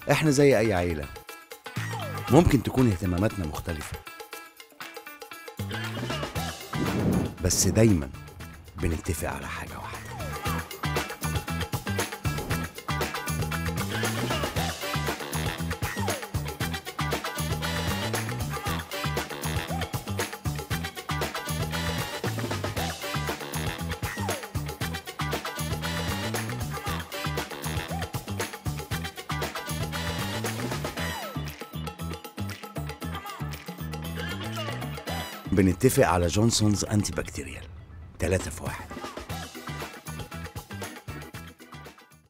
احنا زي اي عيلة ممكن تكون اهتماماتنا مختلفة بس دايما بنتفق على حاجة واحدة بنتفق على جونسونز انتي بكتيريال ثلاثة في واحد